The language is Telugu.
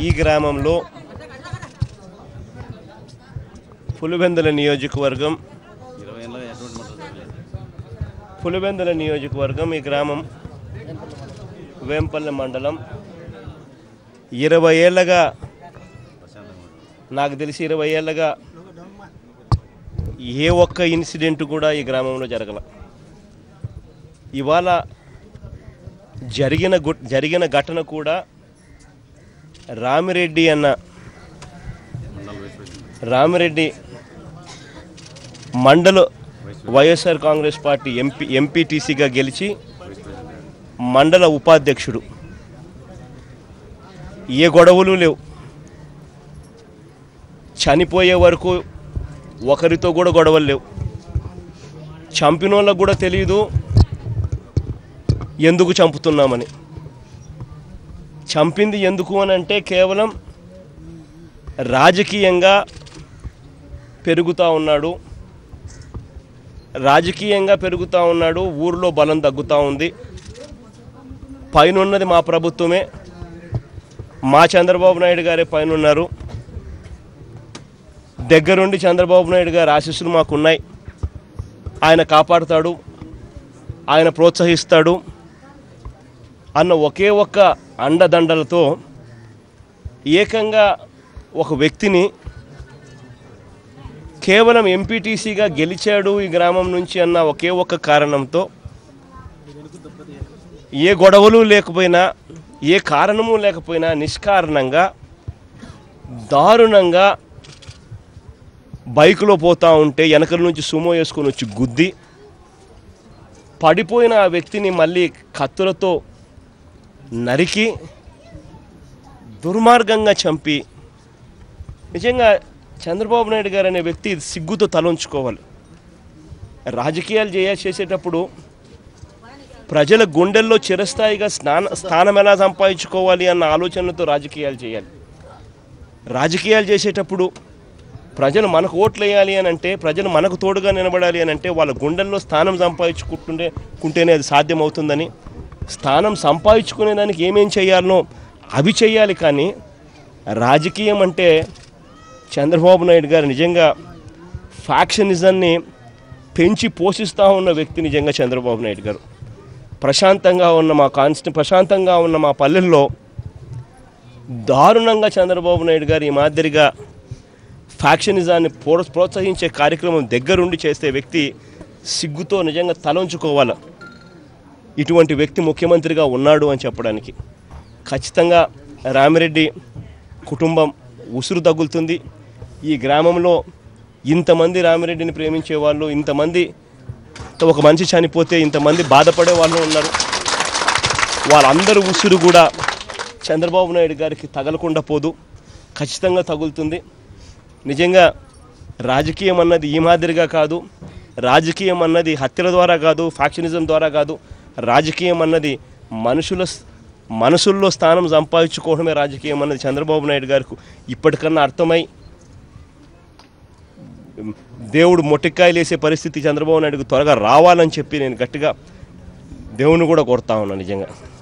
ఈ గ్రామంలో పులివెందుల నియోజకవర్గం పులివెందుల నియోజకవర్గం ఈ గ్రామం వేంపల్లె మండలం ఇరవై ఏళ్ళగా నాకు తెలిసి ఇరవై ఏళ్ళగా ఏ ఒక్క ఇన్సిడెంట్ కూడా ఈ గ్రామంలో జరగల ఇవాళ జరిగిన గు- జరిగిన ఘటన కూడా రామిరెడ్డి అన్న రామిరెడ్డి మండల వైఎస్ఆర్ కాంగ్రెస్ పార్టీ ఎంపీ ఎంపీటీసీగా గెలిచి మండల ఉపాధ్యక్షుడు ఏ గొడవలు లేవు చనిపోయే వరకు ఒకరితో కూడా గొడవలు లేవు చంపిన వాళ్ళకు కూడా తెలియదు ఎందుకు చంపుతున్నామని చంపింది ఎందుకు అని అంటే కేవలం రాజకీయంగా పెరుగుతూ ఉన్నాడు రాజకీయంగా పెరుగుతూ ఉన్నాడు ఊరిలో బలం తగ్గుతూ ఉంది పైన ఉన్నది మా ప్రభుత్వమే మా చంద్రబాబు నాయుడు గారే పైన ఉన్నారు దగ్గరుండి చంద్రబాబు నాయుడు గారి ఆశీస్సులు మాకున్నాయి ఆయన కాపాడుతాడు ఆయన ప్రోత్సహిస్తాడు అన్న ఒకే ఒక్క అండదండలతో ఏకంగా ఒక వ్యక్తిని కేవలం ఎంపీటీసీగా గెలిచాడు ఈ గ్రామం నుంచి అన్న ఒకే ఒక్క కారణంతో ఏ గొడవలు లేకపోయినా ఏ కారణము లేకపోయినా నిష్కారణంగా దారుణంగా బైకులో పోతా ఉంటే వెనకల నుంచి సుమో వేసుకొని వచ్చి గుద్ది పడిపోయిన ఆ వ్యక్తిని మళ్ళీ కత్తులతో నరికి దుర్మార్గంగా చంపి నిజంగా చంద్రబాబు నాయుడు గారు అనే వ్యక్తి సిగ్గుతో తలంచుకోవాలి రాజకీయాలు చేయ చేసేటప్పుడు ప్రజల గుండెల్లో చిరస్థాయిగా స్నాన స్థానం ఎలా సంపాదించుకోవాలి అన్న ఆలోచనలతో రాజకీయాలు చేయాలి రాజకీయాలు చేసేటప్పుడు ప్రజలు మనకు ఓట్లు వేయాలి అని అంటే ప్రజలు మనకు తోడుగా నిలబడాలి అని అంటే వాళ్ళ గుండెల్లో స్థానం సంపాదించుకుంటుంటే కుంటేనే అది సాధ్యమవుతుందని స్థానం సంపాదించుకునే దానికి ఏమేం చేయాలనో అవి చేయాలి కానీ రాజకీయం అంటే చంద్రబాబు నాయుడు గారు నిజంగా ఫ్యాక్షనిజాన్ని పెంచి పోషిస్తూ ఉన్న వ్యక్తి నిజంగా చంద్రబాబు నాయుడు గారు ప్రశాంతంగా ఉన్న మా కాన్స్టి ప్రశాంతంగా ఉన్న మా పల్లెల్లో దారుణంగా చంద్రబాబు నాయుడు గారు ఈ మాదిరిగా ఫ్యాక్షనిజాన్ని ప్రో ప్రోత్సహించే కార్యక్రమం దగ్గరుండి చేసే వ్యక్తి సిగ్గుతో నిజంగా తలంచుకోవాలి ఇటువంటి వ్యక్తి ముఖ్యమంత్రిగా ఉన్నాడు అని చెప్పడానికి ఖచ్చితంగా రామిరెడ్డి కుటుంబం ఉసురు తగులుతుంది ఈ గ్రామంలో ఇంతమంది రామిరెడ్డిని ప్రేమించే వాళ్ళు ఇంతమంది ఒక మనిషి చనిపోతే ఇంతమంది బాధపడే వాళ్ళు ఉన్నారు వాళ్ళందరూ ఉసురు కూడా చంద్రబాబు నాయుడు గారికి తగలకుండా పోదు ఖచ్చితంగా తగులుతుంది నిజంగా రాజకీయం అన్నది ఈ మాదిరిగా కాదు రాజకీయం అన్నది హత్యల ద్వారా కాదు ఫ్యాక్షనిజం ద్వారా కాదు రాజకీయం అన్నది మనుషుల స్- మనసుల్లో స్థానం సంపాదించుకోవడమే రాజకీయం అన్నది చంద్రబాబు నాయుడు గారికి ఇప్పటికన్నా అర్థమై దేవుడు మొట్టికాయలు వేసే పరిస్థితి చంద్రబాబు నాయుడుకు త్వరగా రావాలని చెప్పి నేను గట్టిగా దేవుని కూడా కోరుతా ఉన్నాను నిజంగా